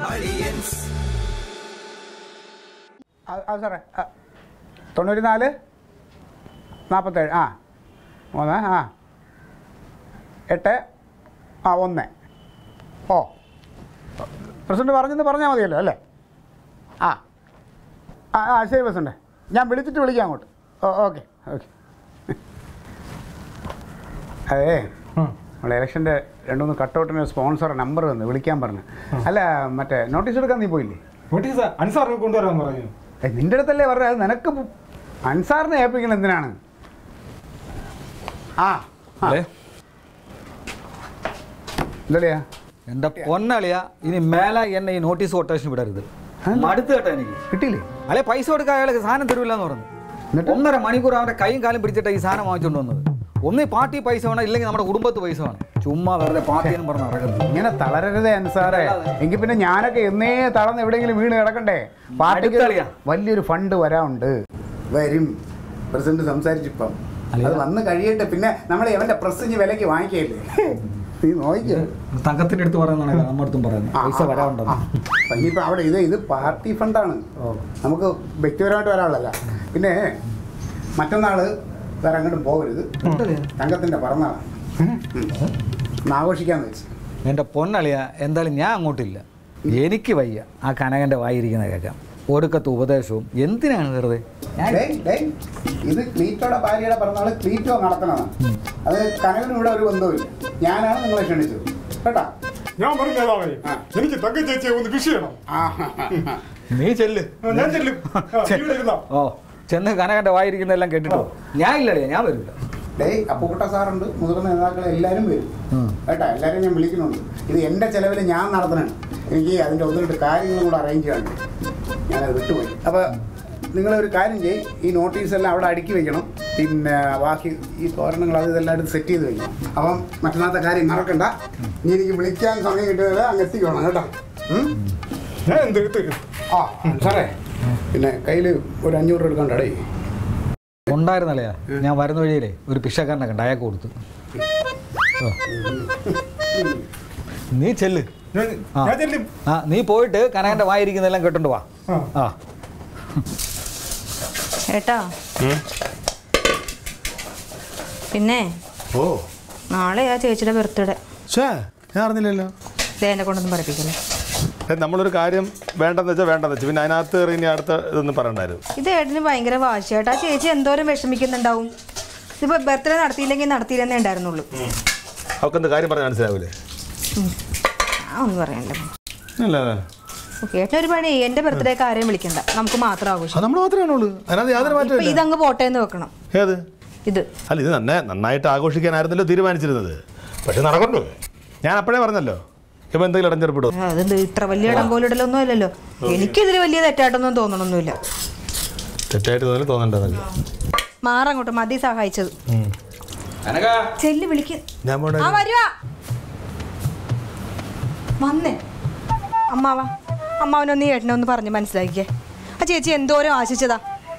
ആ ആ, സാറേ ആ, തൊണ്ണൂറ്റി നാല് നാൽപ്പത്തേഴ് ആ മൂന്ന് ആ എട്ട് ആ ഒന്ന് ഓ പ്രസിഡന്റ് പറഞ്ഞെന്ന് പറഞ്ഞാൽ മതിയല്ലോ അല്ലേ ആ ആ ആ ശരി പ്രസിഡന്റ് ഞാൻ വിളിച്ചിട്ട് വിളിക്കാം അങ്ങോട്ട് ഓ ഓക്കെ ഓക്കെ അതേ നമ്മൾ ഇലക്ഷൻ്റെ രണ്ട് മൂന്ന് കട്ടൗട്ടിന് സ്പോൺസർ നമ്പർ തന്നു വിളിക്കാൻ പറഞ്ഞു അല്ല മറ്റേ നോട്ടീസ് എടുക്കാൻ നീ പോയില്ലേ നോട്ടീസ് അൻസാറിനെ കൊണ്ടുവരാൻ പറഞ്ഞു ഏയ് നിന്റെ അടുത്തല്ലേ പറഞ്ഞത് അത് നിനക്ക് പു- അൻസാറിനെ ഏൽപ്പിക്കണം എന്തിനാണ് ആ ആ. അല്ലേ എന്തളിയാ എന്റെ പൊന്നളിയ ഇനി മേല എന്നെ ഈ നോട്ടീസ് കൊട്ടേഷൻ വിടരുത് മടുത്ത് കേട്ടോ എനിക്ക് കിട്ടിയില്ലേ അല്ലെ പൈസ കൊടുക്കാൻ അയാൾക്ക് സാധനം തരൂല എന്ന് പറഞ്ഞു എന്നിട്ട്? ഒന്നര മണിക്കൂർ അവന്റെ കൈയും കാലും പിടിച്ചിട്ട് ഈ സാധനം വാങ്ങിച്ചുകൊണ്ട് വന്നത് ഒന്നീ പാർട്ടി പൈസ വേണം ഇല്ലെങ്കിൽ നമ്മുടെ കുടുംബത്ത് പൈസ വേണം ചുമ്മാ വെറുതെ പാർട്ടി എന്ന് പറഞ്ഞ് ഇറങ്ങുന്നത് ഇങ്ങനെ തളരരുതേ അൻസാറേ എങ്കിൽ പിന്നെ ഞാനൊക്കെ എന്നേ തളർന്ന് എവിടെയെങ്കിലും വീണ് കിടക്കണ്ടേ പാർട്ടിക്ക് അടുത്തളിയാ. വലിയൊരു ഫണ്ട് വരാനുണ്ട് വരും പ്രസിഡന്റ് സംസാരിച്ചിപ്പം അത് വന്ന് കഴിയട്ടെ പിന്നെ നമ്മൾ എവന്റെ പ്രസ് ഇനി വിലക്ക് വാങ്ങിക്കയില്ലേ നീ നോക്കിയോ തങ്കത്തിന്റെ അടുത്ത് പറയുന്നതാണ് നമ്മുടെ അടുത്തും പറയുന്നത് പൈസ വരാനുണ്ടെന്ന് ഇനിയിപ്പോൾ അവിടെ ഇത് ഇത് പാർട്ടി ഫണ്ടാണ് നമുക്ക് വ്യക്തിപരമായിട്ട് വരാനുള്ളതല്ല പിന്നെ മറ്റന്നാള് വേറെ അങ്ങോട്ടും പോകരുത് തങ്കത്തിൻ്റെ പിറന്നാളാണ് ഒന്ന് ആഘോഷിക്കാന്ന് വെച്ച് എന്റെ പൊന്നളിയ എന്തായാലും ഞാൻ അങ്ങോട്ടില്ല എനിക്ക് വയ്യ ആ കനകന്റെ വായിരിക്കുന്ന കേൾക്കാം ഒടുക്കത്തെ ഉപദേശവും എന്തിനാണ് വെറുതെ ഡേയ്, ഡേയ്, ഇത് ക്ലീറ്റോയുടെ ഭാര്യയുടെ പിറന്നാള് ക്ലീറ്റോ നടത്തണതാണ് അത് കനവിനും ഇവിടെ ഒരു ബന്ധവുമില്ല ഞാനാണ് നിങ്ങളെ ക്ഷണിച്ചത് കേട്ടാ ഞാൻ പറഞ്ഞു നേതാവേ എനിക്ക് തങ്ക ചേച്ചിയെ ഒന്ന് വിഷ് ചെയ്യണം നീ ചെല്ല് ആ, ഞാൻ ചെല്ലും ആ, ഇവിടെ ഇരുന്നോ ഓ ചെന്ന് കനകന്റെ വായിരിക്കുന്നതെല്ലാം കേട്ടിട്ടോ ഞാൻ ഇല്ലടിയ ഞാൻ വരില്ല ഡേയ് അപ്പുക്കുട്ട സാറുണ്ട് മുതിർന്ന നേതാക്കൾ എല്ലാവരും വരും കേട്ടാ എല്ലാവരും ഞാൻ വിളിക്കുന്നുണ്ട് ഇത് എൻ്റെ ചിലവിൽ ഞാൻ നടത്തണതാണ് എനിക്ക് അതിൻ്റെ ഒന്ന് രണ്ട് കാര്യങ്ങളും കൂടെ അറേഞ്ച് ചെയ്യണം ഞാനത് വിട്ടുപോയി അപ്പോൾ നിങ്ങളൊരു കാര്യം ചെയ്യും ഈ നോട്ടീസ് എല്ലാം അവിടെ അടുക്കി വെക്കണം പിന്നെ ബാക്കി ഈ തോരണങ്ങൾ അത് ഇതെല്ലാം എടുത്ത് സെറ്റ് ചെയ്ത് വെക്കണം അപ്പം മറ്റന്നാളത്തെ കാര്യം മറക്കണ്ട ഇനി എനിക്ക് വിളിക്കാൻ സമയം കിട്ടുന്നത് അങ്ങ് എത്തിക്കണം കേട്ടോ ഉം? ഞാൻ എന്ത് എടുത്ത് ആ സാറേ പിന്നെ കയ്യിൽ ഒരു അഞ്ഞൂറ് രൂപ എടുക്കണ്ടേ ഉണ്ടായിരുന്നല്ലേ ഞാൻ വരുന്ന വഴിയിലേ ഒരു പിഷക്കാരനെ കണ്ട് അയാൾക്ക് കൊടുത്തു ഓ. നീ ചെല്ല് ഞാൻ ആ. ഞാൻ ചെല്ലും ആ നീ പോയിട്ട് കനകന്റെ വായിരിക്കുന്നതെല്ലാം കേട്ടോണ്ട് വാ ആ. ആ ഏട്ടാ പിന്നെ ഓ നാളെ ആ ചേച്ചിയുടെ ബർത്ത്ഡേ ഷേ ഞാൻ അറിഞ്ഞില്ലല്ലോ ദേ എന്നെ കൊണ്ടൊന്നും പഠിപ്പിക്കല്ലേ ഏ, നമ്മളൊരു കാര്യം വേണ്ടെന്ന് വെച്ചാൽ വേണ്ടെന്ന് വെച്ചാൽ പിന്നെ അതിനകത്ത് കയറി ഇനി അടുത്ത ഇതൊന്നും പറയണ്ടായിരുന്നു ഇത് ഏട്ടന് ഭയങ്കര വാശിയായിട്ട് ആ ചേച്ചി എന്തോരം വിഷമിക്കുന്നുണ്ടാവും ഇതിപ്പോ ബർത്ത്ഡേ നടത്തിയില്ലെങ്കിൽ നടത്തിയില്ലെന്നേ ഉണ്ടായിരുന്നുള്ളൂ അവർക്ക് എന്ത് കാര്യം പറഞ്ഞാൽ മനസ്സിലാവൂലേ ആ ഒന്നും പറയണ്ട അല്ല ഓക്കെ ഏട്ടൻ ഒരു പണി ചെയ്യ്. എന്റെ ബർത്ത്ഡേ കാര്യം വിളിക്കണ്ട നമുക്ക് മാത്രം ആഘോഷം അത് നമ്മൾ മാത്രമേ ഉള്ളൂ അതിനകത്ത് യാതൊരു ഇപ്പൊ മാറ്റമില്ല ഇതങ്ങ് പോട്ടെ എന്ന് വെക്കണം ഏത് ഇത് അല്ല ഇത് നന്നെ നന്നായിട്ട് ആഘോഷിക്കാനായിരുന്നല്ലോ തീരുമാനിച്ചിരുന്നത് പക്ഷെ നടക്കണ്ടോ ഞാൻ അപ്പോഴേ പറഞ്ഞല്ലോ ഇപ്പം എന്തെങ്കിലും ഇടഞ്ഞെടുപ്പിടോ അതെന്ത് ഇത്ര വലിയ ഇടം പോലും ഇടലൊന്നും അല്ലല്ലോ എനിക്കിതിൽ വലിയ തെറ്റായിട്ടൊന്നും തോന്നണമൊന്നുമില്ല തെറ്റായിട്ട് തോന്നി തോന്നണ്ടതല്ല മാറങ്ങോട്ട് മതി സഹായിച്ചത് ചെല്ലി വിളിക്ക് ഞാൻ പോണേ ആ വരുവാ വന്നേ അമ്മാവ അമ്മാവനൊന്ന് ഈ ഏട്ടനെ ഒന്ന് പറഞ്ഞ് മനസ്സിലാക്കിയേ ആ ചേച്ചി എന്തോരം ആശിച്ചതാ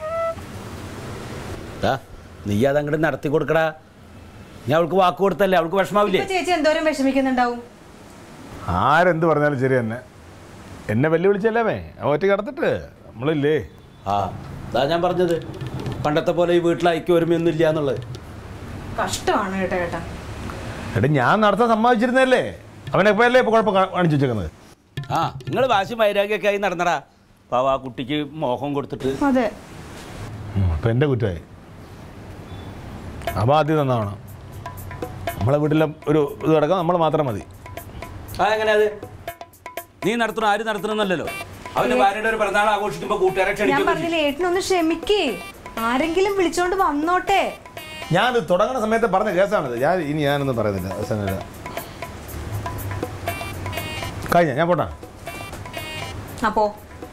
ദാ, നീ അതങ്ങോട്ട് നടത്തി കൊടുക്കടാ ഞാൻ അവൾക്ക് വാക്ക് കൊടുത്തല്ലേ അവൾക്ക് വിഷമാവില്ലേ ഇപ്പൊ ചേച്ചി എന്തോരം വിഷമിക്കുന്നുണ്ടാവും ആരെന്ത് പറഞ്ഞാലും ശരി തന്നെ എന്നെ വെല്ലുവിളിച്ചല്ലേ ഒറ്റ കിടത്തിട്ട് നമ്മളില്ലേ ആ അതാ ഞാൻ പറഞ്ഞത് പണ്ടത്തെ പോലെ ഈ വീട്ടിൽ ഐക്യം ഒരുമയൊന്നും ഇല്ല എന്നുള്ളത് കഷ്ടമാണ് കേട്ടോ ഏട്ടാ എടാ ഞാൻ നടത്താൻ സമ്മതിച്ചിരുന്നല്ലേ അവനെപ്പോ അല്ലേ ഇപ്പോൾ കുഴപ്പം കാ- കാണിച്ചു വെച്ചേക്കുന്നത് ആ നിങ്ങൾ വാശി വൈരാഗ്യമൊക്കെ ആയി നടന്നടാ പാവ ആ കുട്ടിക്ക് മോഹം കൊടുത്തിട്ട് അതെ അപ്പം എൻ്റെ കുറ്റമായി അപ്പോൾ ആദ്യം നന്നാവണം നമ്മളെ വീട്ടിലെ ഒരു ഇത് കിടക്കാം നമ്മൾ മാത്രം മതി ആ എങ്ങനെയാ അത് നീ നടത്തണം ആര് നടത്തണമെന്നല്ലല്ലോ അവന്റെ ഭാര്യയുടെ ഒരു പിറന്നാൾ ആഘോഷിക്കുമ്പോൾ കൂട്ടുകാരെ ഞാൻ ക്ഷണിക്കും പറഞ്ഞില്ലേ ഏട്ടനൊന്ന് ക്ഷമിക്കേ ആരെങ്കിലും വിളിച്ചോണ്ട് വന്നോട്ടെ ഞാനത് തുടങ്ങുന്ന സമയത്ത് പറഞ്ഞ കേസാണിത് ഞാൻ ഇനി ഞാനൊന്നും പറയുന്നില്ല അവസാനം കഴിഞ്ഞ ഞാൻ പോട്ടാ അപ്പോ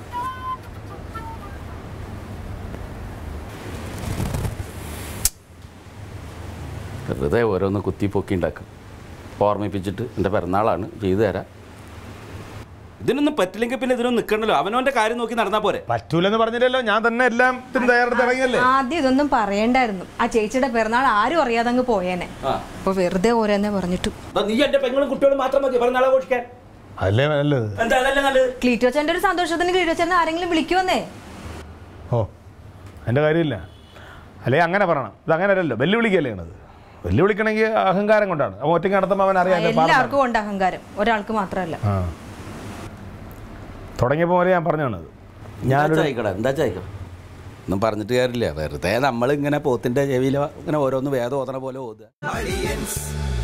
വെറുതെ ഓരോന്ന് കുത്തി പൊക്കി ഉണ്ടാക്കും ഓർമ്മിപ്പിച്ചിട്ട് എൻ്റെ പിറന്നാളാണ് ചെയ്തു തരാം ഇതിനൊന്നും പറ്റില്ലെങ്കിൽ പിന്നെ ഇതിനൊന്നും നിൽക്കണ്ടല്ലോ അവനവൻ്റെ കാര്യം നോക്കി നടന്നാൽ പോരെ പറ്റൂലെന്ന് പറഞ്ഞില്ലല്ലോ ഞാൻ തന്നെ എല്ലാം തയ്യാറെടുത്ത് ഇറങ്ങിയല്ലേ ആദ്യം ഇതൊന്നും പറയണ്ടായിരുന്നു ആ ചേച്ചിയുടെ പിറന്നാൾ ആരും അറിയാതെ അങ്ങ് പോയേനെ ആ അപ്പൊ വെറുതെ ഓരോന്നെ പറഞ്ഞിട്ടു അതാ നീ എൻ്റെ പെങ്ങളും കുട്ടികളും മാത്രം മതി പിറന്നാൾ ആഘോഷിക്കാൻ അതല്ലേ നല്ലത് എന്താ അതല്ലേ നല്ലത് ക്ലീറ്റോച്ചന്റെ ഒരു സന്തോഷത്തിന് ക്ലീറ്റോച്ചനെ ആരെങ്കിലും വിളിക്കുവന്നേ ഓ എൻ്റെ കാര്യമില്ല അല്ലെങ്കിൽ അങ്ങനെ പറയണം ഇത് അങ്ങനെ അല്ലല്ലോ വെല്ലുവിളിക്കല്ലേ ആണത് വെല്ലുവിളിക്കണമെങ്കിൽ അഹങ്കാരം കൊണ്ടാണ് അവൻ ഒറ്റയ്ക്ക് നടത്തുമ്പോൾ അവൻ അറിയാം എൻ്റെ പാടും എല്ലാവർക്കും ഉണ്ട് അഹങ്കാരം ഒരാൾക്ക് മാത്രമല്ല ആ തുടങ്ങിയപ്പോൾ പോലെ ഞാൻ പറഞ്ഞാണത് ഞാൻ ഞാനൊരു ചോദിക്കടാ എന്താ ചോദിക്കണം ഒന്നും പറഞ്ഞിട്ട് കാര്യമില്ല വെറുതെ നമ്മളിങ്ങനെ പോത്തിന്റെ ചെവിയിൽ ഇങ്ങനെ ഓരോന്ന് വേദം ഓതണ പോലെ ഓതുക